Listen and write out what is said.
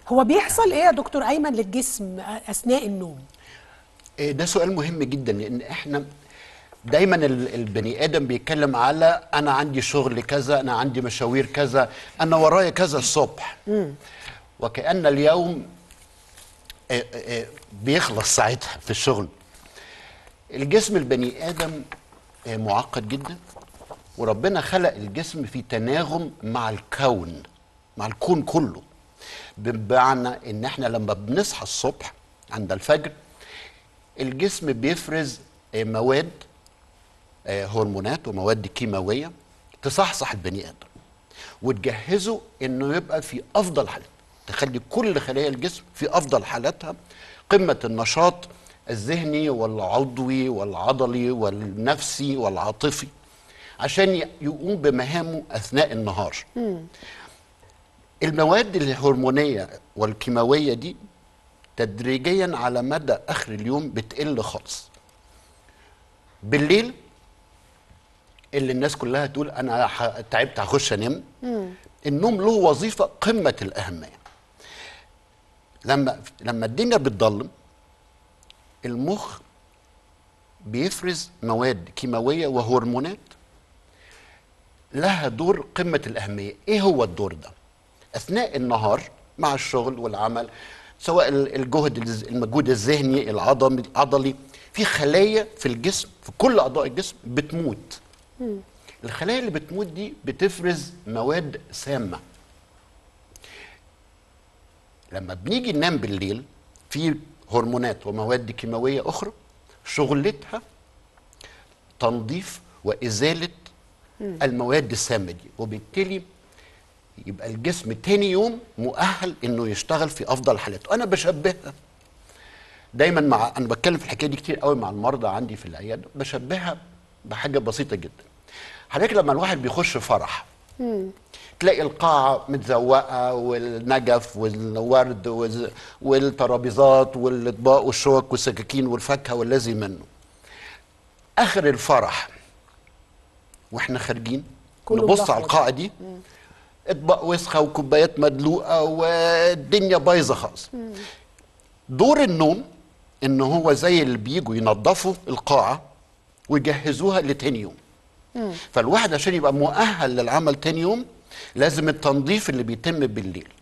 هو بيحصل ايه يا دكتور ايمن للجسم اثناء النوم إيه ده سؤال مهم جدا لان احنا دايما ال- البني ادم بيتكلم على انا عندي شغل كذا انا عندي مشاوير كذا انا ورايا كذا الصبح وكأن اليوم آه، آه، بيخلص ساعتها في الشغل الجسم البني ادم آه، معقد جدا وربنا خلق الجسم في تناغم مع الكون مع الكون كله بمعنى ان احنا لما بنصحى الصبح عند الفجر الجسم بيفرز آه، مواد آه، هرمونات ومواد كيماويه تصحصح البني ادم وتجهزه انه يبقى في افضل حالته تخلي كل خلايا الجسم في افضل حالاتها قمه النشاط الذهني والعضوي والعضلي والنفسي والعاطفي عشان ي- يقوم بمهامه اثناء النهار المواد الهرمونيه والكيماويه دي تدريجيا على مدى اخر اليوم بتقل خالص بالليل اللي الناس كلها تقول انا ح- تعبت هخش انام النوم له وظيفه قمه الاهميه لما لما الدنيا بتضلم المخ بيفرز مواد كيماويه وهرمونات لها دور قمه الاهميه ايه هو الدور ده اثناء النهار مع الشغل والعمل سواء ال- الجهد الز- المجهود الذهني العضلي العضلي في خلايا في الجسم في كل اعضاء الجسم بتموت الخلايا اللي بتموت دي بتفرز مواد سامه لما بنيجي ننام بالليل في هرمونات ومواد كيماويه اخرى شغلتها تنظيف وازاله المواد السامه دي وبالتالي يبقى الجسم تاني يوم مؤهل انه يشتغل في افضل حالاته انا بشبهها دايما مع انا بتكلم في الحكايه دي كتير قوي مع المرضى عندي في العياده بشبهها بحاجه بسيطه جدا حضرتك لما الواحد بيخش فرح تلاقي القاعة متزوقة والنجف والورد والز- والترابيزات والأطباق والشوك والسكاكين والفاكهة والذي منه آخر الفرح واحنا خارجين كله نبص ملخبط. على القاعة دي اطباق وسخة وكوبايات مدلوقة والدنيا بايظة خالص دور النوم ان هو زي اللي بيجوا ينظفوا القاعة ويجهزوها لتاني يوم فالواحد عشان يبقى مؤهل للعمل تاني يوم لازم التنظيف اللي بيتم بالليل